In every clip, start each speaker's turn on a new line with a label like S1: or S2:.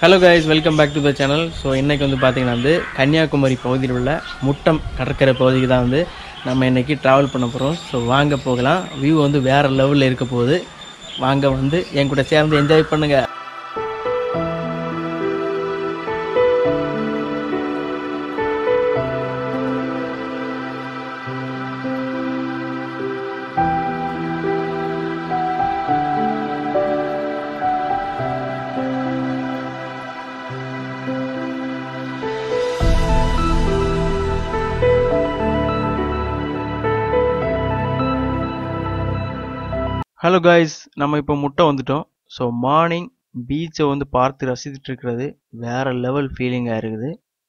S1: Hello guys welcome back to the channel so இன்றைக்கி வந்து பார்த்தீங்கன்னா வந்து கன்னியாகுமரி பகுதியில் உள்ள முட்டம் கடற்கரை பகுதிக்கு தான் வந்து நம்ம இன்றைக்கி ட்ராவல் பண்ண போகிறோம் ஸோ வாங்க போகலாம் வியூ வந்து வேறு லெவலில் இருக்க போகுது வாங்க வந்து என் கூட சேர்ந்து என்ஜாய் பண்ணுங்கள் ஹலோ காய்ஸ் நம்ம இப்போ முட்டை வந்துட்டோம் ஸோ மார்னிங் பீச்சை வந்து பார்த்து ரசித்துட்டு இருக்கிறது வேற லெவல் ஃபீலிங்காக இருக்குது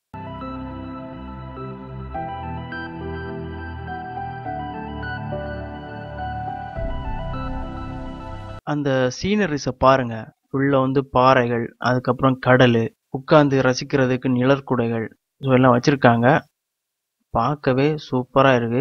S1: அந்த சீனரிஸை பாருங்க உள்ள வந்து பாறைகள் அதுக்கப்புறம் கடல் உட்கார்ந்து ரசிக்கிறதுக்கு நிழற்குடைகள் ஸோ எல்லாம் வச்சிருக்காங்க பார்க்கவே சூப்பராக இருக்கு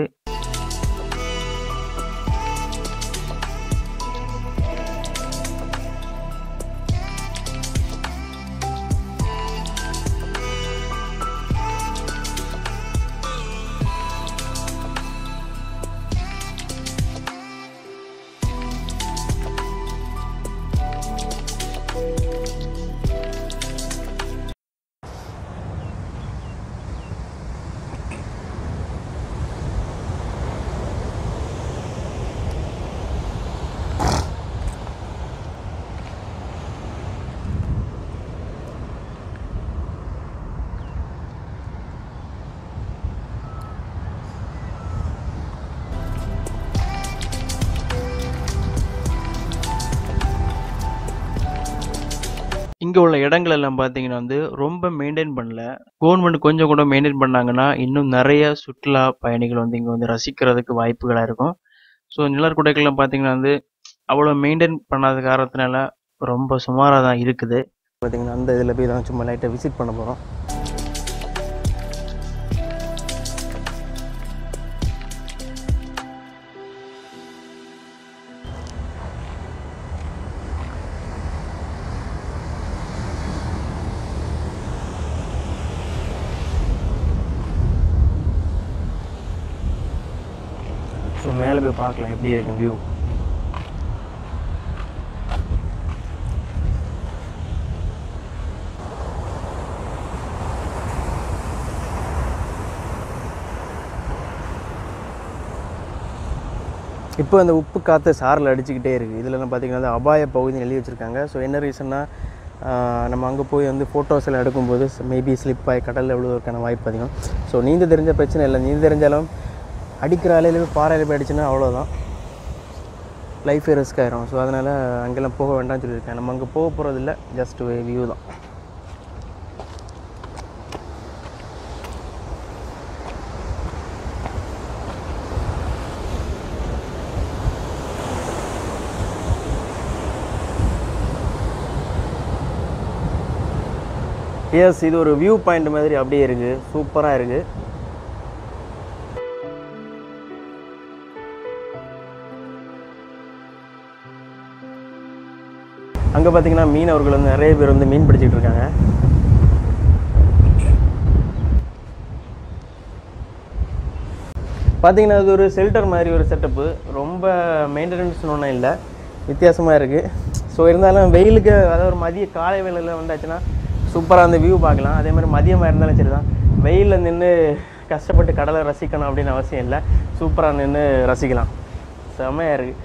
S1: இங்கே உள்ள இடங்கள் எல்லாம் பார்த்தீங்கன்னா வந்து ரொம்ப மெயின்டைன் பண்ணல கவர்மெண்ட் கொஞ்சம் கூட மெயின்டைன் பண்ணாங்கன்னா இன்னும் நிறைய சுற்றுலா பயணிகள் வந்து இங்கே வந்து ரசிக்கிறதுக்கு வாய்ப்புகளாக இருக்கும் ஸோ நிழற்குடைகள்லாம் பார்த்தீங்கன்னா வந்து அவ்வளோ மெயின்டைன் பண்ணாத காரணத்தினால ரொம்ப சுமாராக தான் இருக்குது பார்த்தீங்கன்னா அந்த இதில் போய் தான் சும்மா லைட்டாக விசிட் பண்ண போகிறோம் ஸோ மேலே போய் பார்க்கலாம் எப்படி இருக்கு வியூ இப்போ அந்த உப்பு காற்று சாரில் அடிச்சுக்கிட்டே இருக்குது இதுலலாம் பார்த்தீங்கன்னா வந்து அபாய பகுதின்னு எழுதி வச்சுருக்காங்க ஸோ என்ன ரீசன்னா நம்ம அங்கே போய் வந்து ஃபோட்டோஸ் எல்லாம் எடுக்கும்போது மேபி ஸ்லிப் ஆகி கடலில் விழுவதற்கான வாய்ப்பு அதிகம் ஸோ நீந்த தெரிஞ்ச பிரச்சனை இல்லை நீந்த தெரிஞ்சாலும் அடிக்கிற அலையில போய் பாறையில் போய் அடிச்சுன்னா அவ்வளோதான் லைஃபே ரிஸ்க் ஆயிரும் ஸோ அதனால் அங்கெல்லாம் போக வேண்டாம்னு சொல்லியிருக்கேன் நம்ம அங்கே போக போகிறதில்ல ஜஸ்ட் வியூ தான் எஸ் இது ஒரு வியூ பாயிண்ட் மாதிரி அப்படியே இருக்குது சூப்பராக இருக்குது அங்கே பார்த்தீங்கன்னா மீனவர்கள் வந்து நிறைய பேர் வந்து மீன் பிடிச்சிட்டு இருக்காங்க பார்த்தீங்கன்னா இது ஒரு ஷெல்டர் மாதிரி ஒரு செட்டப்பு ரொம்ப மெயின்டெனன்ஸ் ஒன்றும் இல்லை வித்தியாசமாக இருக்குது ஸோ இருந்தாலும் வெயிலுக்கு அதாவது ஒரு மதிய காலை வேளையில் வந்தாச்சுன்னா சூப்பராக அந்த வியூ பார்க்கலாம் அதே மாதிரி மதியமாக இருந்தாலும் சரி தான் வெயிலில் நின்று கஷ்டப்பட்டு கடலை ரசிக்கணும் அப்படின்னு அவசியம் இல்லை சூப்பராக நின்று ரசிக்கலாம் செம்மையாக இருக்குது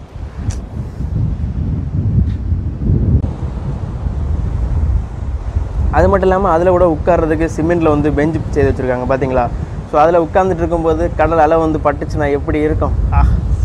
S1: அது மட்டும் இல்லாமல் அதில் கூட உட்கார்றதுக்கு சிமெண்ட்டில் வந்து பெஞ்சு செய்து வச்சுருக்காங்க பார்த்தீங்களா ஸோ அதில் உட்காந்துட்டு இருக்கும்போது கடல் அலை வந்து பட்டுச்சுன்னா எப்படி இருக்கும் ஆ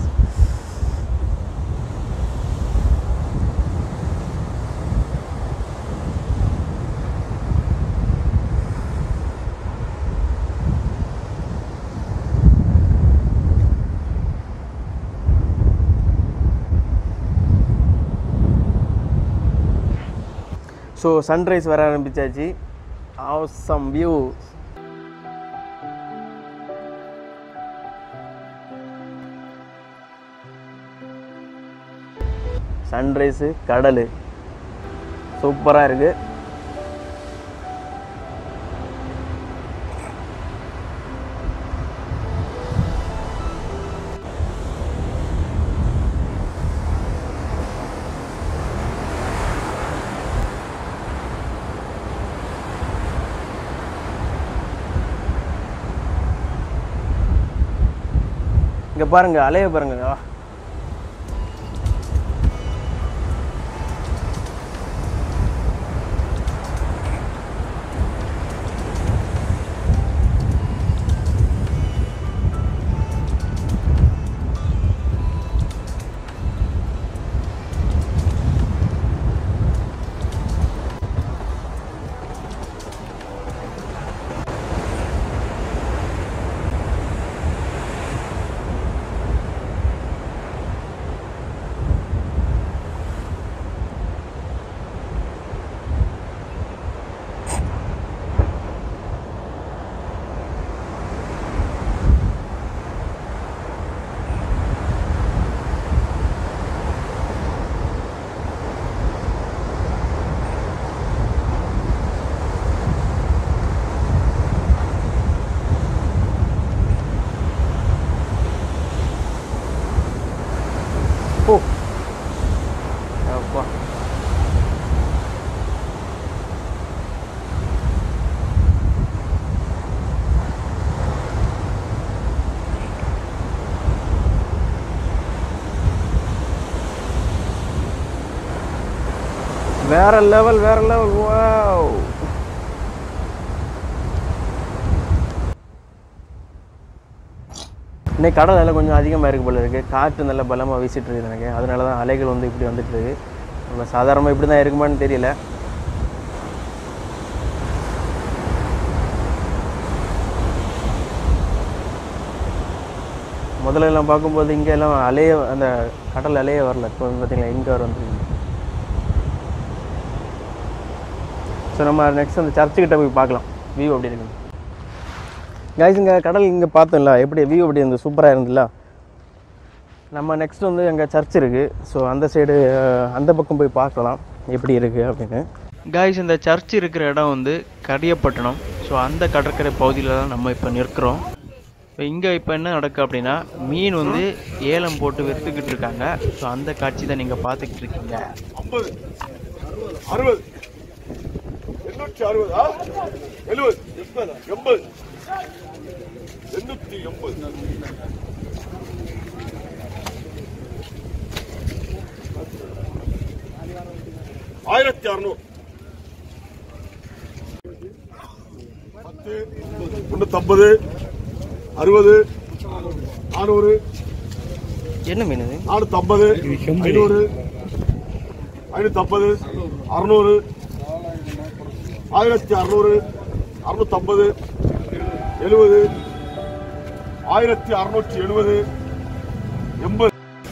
S1: ஸோ சன்ரைஸ் வர ஆரம்பிச்சாச்சு ஆசம் வியூ சன்ரைஸு கடல் சூப்பராக இருக்குது இங்கே பாருங்க அலைய பாருங்க ஆ. ஓ அப்பா வேற லெவல் வேற லெவல் வாவ் இன்னைக்கு கடல் அலை கொஞ்சம் அதிகமாக இருக்கு போல இருக்குது காற்று நல்ல பலமாக வீசிட்டு இருக்குது எனக்கு அதனால தான் அலைகள் வந்து இப்படி வந்துட்டு இருக்கு நம்ம சாதாரணமாக இப்படி தான் இருக்குமான்னு தெரியல முதல்ல எல்லாம் பார்க்கும்போது இங்கே எல்லாம் அலைய அந்த கடல் அலையே வரல இப்போ வந்து பார்த்தீங்களா இங்கே வர வந்துருக்கு ஸோ நம்ம நெக்ஸ்ட் அந்த சர்ச்சுக்கிட்ட போய் பார்க்கலாம் வியூ அப்படி இருக்குது கைஸ் இங்கே கடல் இங்கே பார்த்தோம்ல எப்படி வியூ எப்படி இருந்து சூப்பராக இருந்துல்ல நம்ம நெக்ஸ்ட் வந்து அங்கே சர்ச் இருக்குது ஸோ அந்த சைடு அந்த பக்கம் போய் பார்க்கலாம் எப்படி இருக்குது அப்படின்னு கைஸ் இந்த சர்ச் இருக்கிற இடம் வந்து கரியப்பட்டணம் ஸோ அந்த கடற்கரை பகுதியில் தான் நம்ம இப்போ நிற்கிறோம் இப்போ இங்கே இப்போ என்ன நடக்கு அப்படின்னா மீன் வந்து ஏலம் போட்டு விற்றுக்கிட்டு இருக்காங்க ஸோ அந்த காட்சி தான் நீங்கள் பார்த்துக்கிட்டு இருக்கீங்க
S2: ஐம்பது அறுபது எண்ணூற்றி அறுபதா எழுபது எண்பது எண்ணூற்றி எண்பது ஆயிரத்தி அறுநூறு பத்து முன்னூத்தம்பது அறுபது நானூறு
S1: என்ன மீன் இது
S2: நானூத்தி ஐம்பது ஐநூறு ஐநூத்தி ஐம்பது அறுநூறு ஆயிரத்தி அறுநூறு அறுநூத்தி ஐம்பது எழுபது ஆயிரத்தி அறுநூற்றி எழுபது எண்பது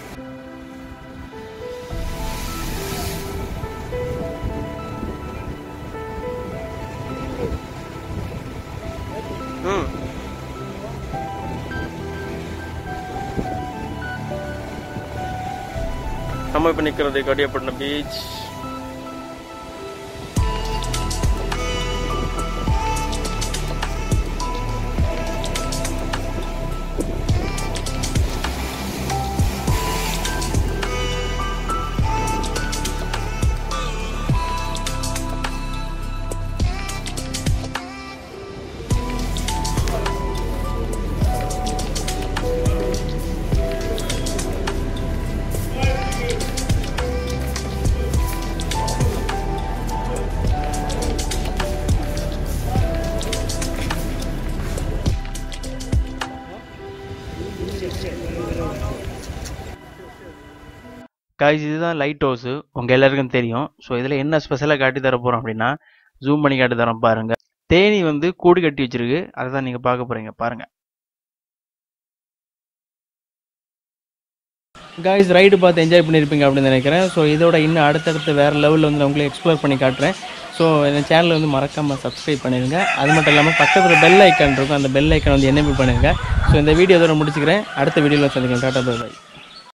S1: ம் நம்ம இப்போ நிற்கிறது கடியப்பட்டினம் பீச் கைஸ் இதுதான் லைட் ஹவுஸு உங்கள் எல்லாருக்கும் தெரியும் ஸோ இதில் என்ன ஸ்பெஷலாக காட்டி தர போகிறோம் அப்படின்னா ஜூம் பண்ணி காட்டி தரோம் பாருங்க தேனி வந்து கூடு கட்டி வச்சிருக்கு அதை தான் நீங்கள் பார்க்க போகிறீங்க பாருங்க காய்ஸ் ரைடு பார்த்து என்ஜாய் பண்ணியிருப்பீங்க அப்படின்னு நினைக்கிறேன் ஸோ இதோட இன்னும் அடுத்தடுத்து வேறு லெவலில் வந்து நான் உங்களுக்கு எக்ஸ்ப்ளோர் பண்ணி காட்டுறேன் ஸோ இந்த சேனலை வந்து மறக்காமல் சப்ஸ்கிரைப் பண்ணிடுங்க அது மட்டும் இல்லாமல் பக்கத்தில் பெல் ஐக்கான் இருக்கும் அந்த பெல் ஐக்கான் வந்து எனேபிள் பண்ணிடுங்க ஸோ இந்த வீடியோ இதோட முடிச்சுக்கிறேன் அடுத்த வீடியோவில் சந்திக்கலாம் டாட்டா பை